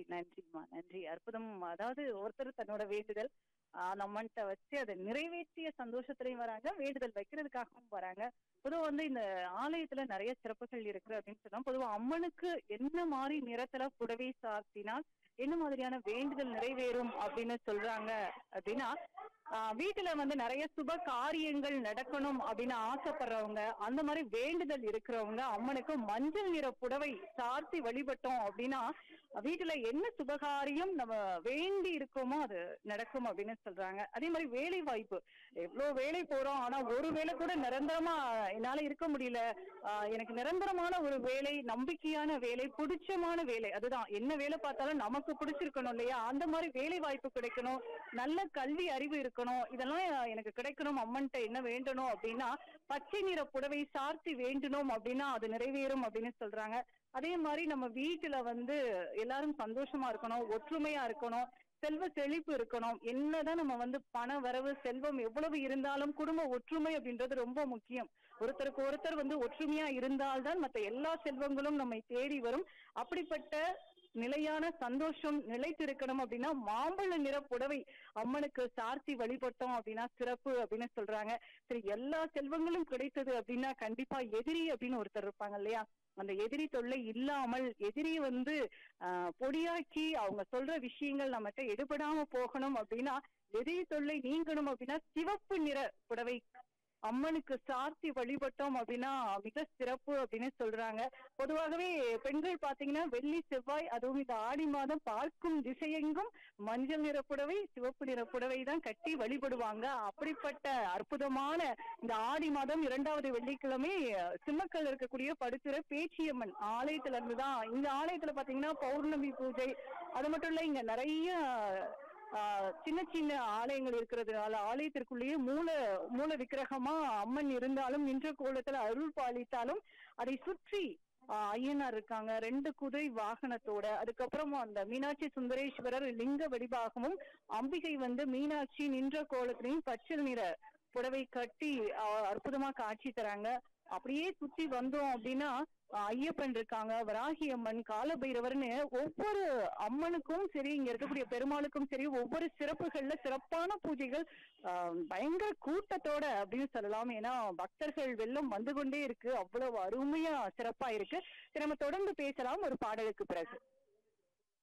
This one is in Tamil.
நன்றிம்மா நன்றி அற்புதம் அதாவது ஒருத்தர் தன்னோட வேண்டுதல் ஆஹ் அந்த அம்மன்ட்ட வச்சு அதை நிறைவேற்றிய சந்தோஷத்துலயும் வராங்க வேண்டுதல் வைக்கிறதுக்காகவும் வராங்க பொதுவா வந்து இந்த ஆலயத்துல நிறைய சிறப்புகள் இருக்கு அப்படின்னு சொன்னா பொதுவா அம்மனுக்கு என்ன மாதிரி நிறத்துல புடவை சார்த்தினால் என்ன மாதிரியான வேண்டுதல் நிறைவேறும் அப்படின்னு சொல்றாங்க அப்படின்னா ஆஹ் வீட்டுல வந்து நிறைய சுப காரியங்கள் நடக்கணும் அப்படின்னு ஆசைப்படுறவங்க அந்த மாதிரி வேண்டுதல் இருக்கிறவங்க அம்மனுக்கு மஞ்சள் நிற புடவை சார்த்தி வழிபட்டோம் அப்படின்னா வீட்டுல என்ன சுபகாரியம் நம்ம வேண்டி இருக்கோமோ அது நடக்கும் அப்படின்னு சொல்றாங்க அதே மாதிரி வேலை வாய்ப்பு எவ்வளவு வேலை போறோம் ஆனா ஒரு வேலை கூட நிரந்தரமா என்னால இருக்க முடியல ஆஹ் எனக்கு நிரந்தரமான ஒரு வேலை நம்பிக்கையான வேலை பிடிச்சமான வேலை அதுதான் என்ன வேலை பார்த்தாலும் நமக்கு பிடிச்சிருக்கணும் இல்லையா அந்த மாதிரி வேலை வாய்ப்பு கிடைக்கணும் நல்ல கல்வி அறிவு இருக்கணும் இதெல்லாம் எனக்கு கிடைக்கணும் அம்மன்ட்ட என்ன வேண்டணும் அப்படின்னா பச்சை நிற புடவை சார்த்தி வேண்டணும் அப்படின்னா அது நிறைவேறும் அப்படின்னு சொல்றாங்க அதே மாதிரி நம்ம வீட்டுல வந்து எல்லாரும் சந்தோஷமா இருக்கணும் ஒற்றுமையா இருக்கணும் செல்வ செழிப்பு இருக்கணும் என்னதான் நம்ம வந்து பண வரவு செல்வம் எவ்வளவு இருந்தாலும் குடும்ப ஒற்றுமை அப்படின்றது ரொம்ப முக்கியம் ஒருத்தருக்கு ஒருத்தர் வந்து ஒற்றுமையா இருந்தால்தான் மற்ற எல்லா செல்வங்களும் நம்மை தேடி வரும் அப்படிப்பட்ட நிலையான சந்தோஷம் நிலைத்திருக்கணும் அப்படின்னா மாம்பழ நிற புடவை அம்மனுக்கு சார்த்தி வழிபட்டோம் அப்படின்னா சிறப்பு அப்படின்னு சொல்றாங்க சரி எல்லா செல்வங்களும் கிடைத்தது அப்படின்னா கண்டிப்பா எதிரி அப்படின்னு ஒருத்தர் இருப்பாங்க இல்லையா அந்த எதிரி தொல்லை இல்லாமல் எதிரி வந்து ஆஹ் பொடியாக்கி அவங்க சொல்ற விஷயங்கள் நம்மகிட்ட எடுபடாம போகணும் அப்படின்னா எதிரி தொல்லை நீங்கணும் அப்படின்னா சிவப்பு நிற புடவை அம்மனுக்கு சார்த்தி வழிபட்டோம் அப்படின்னா மிக சிறப்பு அப்படின்னு சொல்றாங்க பொதுவாகவே பெண்கள் பாத்தீங்கன்னா வெள்ளி செவ்வாய் அதுவும் இந்த ஆடி மாதம் பார்க்கும் திசையெங்கும் மஞ்சள் நிற புடவை சிவப்பு நிற புடவை தான் கட்டி வழிபடுவாங்க அப்படிப்பட்ட அற்புதமான இந்த ஆடி மாதம் இரண்டாவது வெள்ளிக்கிழமை சிம்மக்கல் இருக்கக்கூடிய படுத்துற பேச்சியம்மன் ஆலயத்துல இருந்து தான் இந்த ஆலயத்துல பாத்தீங்கன்னா பௌர்ணமி பூஜை அது மட்டும் இல்ல இங்க நிறைய ஆஹ் சின்ன சின்ன ஆலயங்கள் இருக்கிறதுனால ஆலயத்திற்குள்ளேயே மூல மூல விக்கிரகமா அம்மன் இருந்தாலும் நின்ற கோலத்துல அருள் பாலித்தாலும் அதை சுற்றி ஆஹ் ஐயனார் இருக்காங்க ரெண்டு குதிரை வாகனத்தோட அதுக்கப்புறம் அந்த மீனாட்சி சுந்தரேஸ்வரர் லிங்க வடிவாகமும் அம்பிகை வந்து மீனாட்சி நின்ற கோலத்திலையும் பச்சை நிற புடவை கட்டி ஆஹ் அற்புதமா காட்சி தராங்க அப்படியே சுத்தி வந்தோம் அப்படின்னா ஆஹ் ஐயப்பன் இருக்காங்க வராகி அம்மன் காலபைரவர்னு ஒவ்வொரு அம்மனுக்கும் சரி இங்க இருக்கக்கூடிய பெருமாளுக்கும் சரி ஒவ்வொரு சிறப்புகள்ல சிறப்பான பூஜைகள் ஆஹ் பயங்கர கூட்டத்தோட அப்படின்னு சொல்லலாம் ஏன்னா பக்தர்கள் வெள்ளம் வந்து கொண்டே இருக்கு அவ்வளவு அருமையா சிறப்பா இருக்கு சரி நம்ம தொடர்ந்து பேசலாம் ஒரு பாடலுக்கு பிறகு